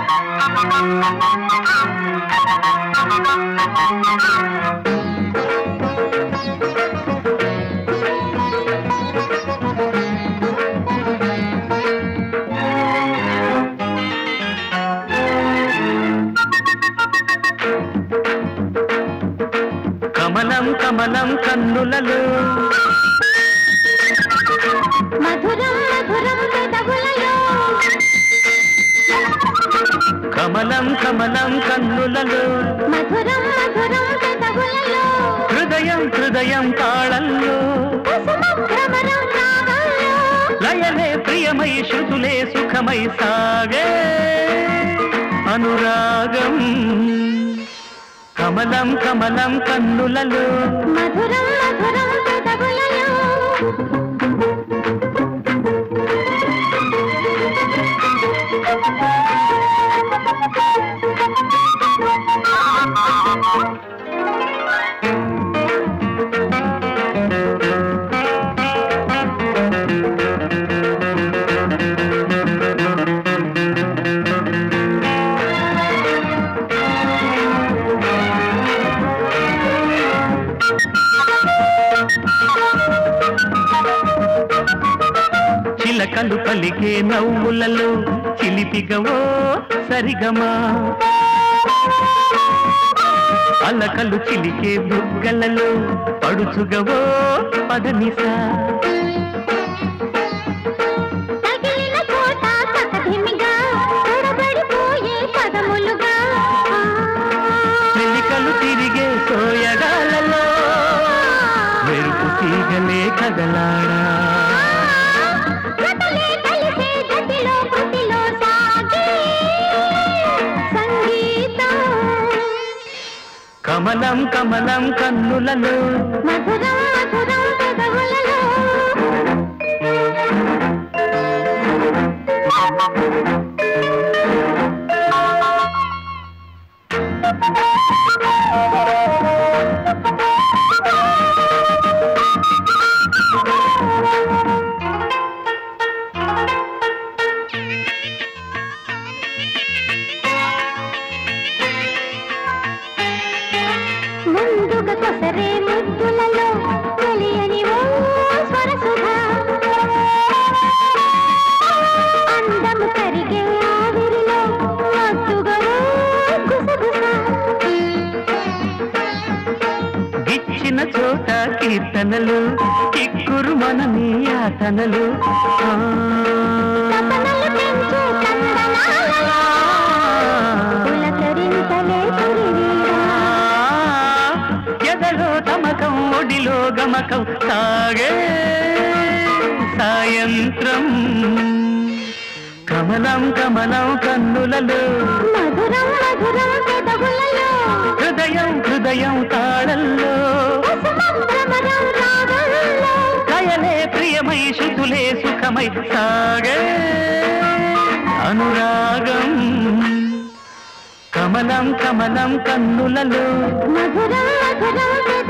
కమలం కమలం కన్నులలో మధురం మధురం పెదవులలో కమలం కమలం కన్నులలో మధురం మధురం పెదవులలో హృదయం హృదయం తాళల్లో కుసుమ భ్రమరం రాగంలో లయలే ప్రియమై శృతులే సుఖమై సాగే అనురాగం కమలం కమలం కన్నులలో మధురం మధురం పెదవులలో చిలకలు పలికే నవ్వులలో చిలిపిగవో సరిగమా అలకలు చిలికే బుగ్గలలో పడుచుగవో పదనిసా తగిలిన చోట తకధిమిగా తడబడిపోయే పదములుగా మెలికలు తిరిగే సోయగాలలో మెరుపు తీగలే కదలాడా జతలే కలిసే గతిలో కృతిలో సాగే సంగీతం కమలం కమలం కన్నులలో మధురం మధురం పెదవులలో ముందుగా కొసరే ముద్దులలో తెలియని ఓ స్వరసుధ అందము కరిగే ఆవిరిలో మత్తుగా ఓ గుసగుస గిచ్చిన చోట కీర్తనలు కిక్కురు మన నీ ఆటనలు ఆ. తపనలు పెంచే కందనాలలో పులకరింతలే తొలివీరా ఎదలో తమకం ఒడిలో గమకం సాగే సాయంత్రం కమలం కమలం కన్నులలో మధురం మధురం పెదవులలో హృదయం హృదయం తాళల్లో కుసుమం భ్రమరం రాగంలో లయలే ప్రియమై శుతులే సుఖమై సాగే అనురాగం కమలం కమలం కన్నులలో మధురం మధురం పెదవులలో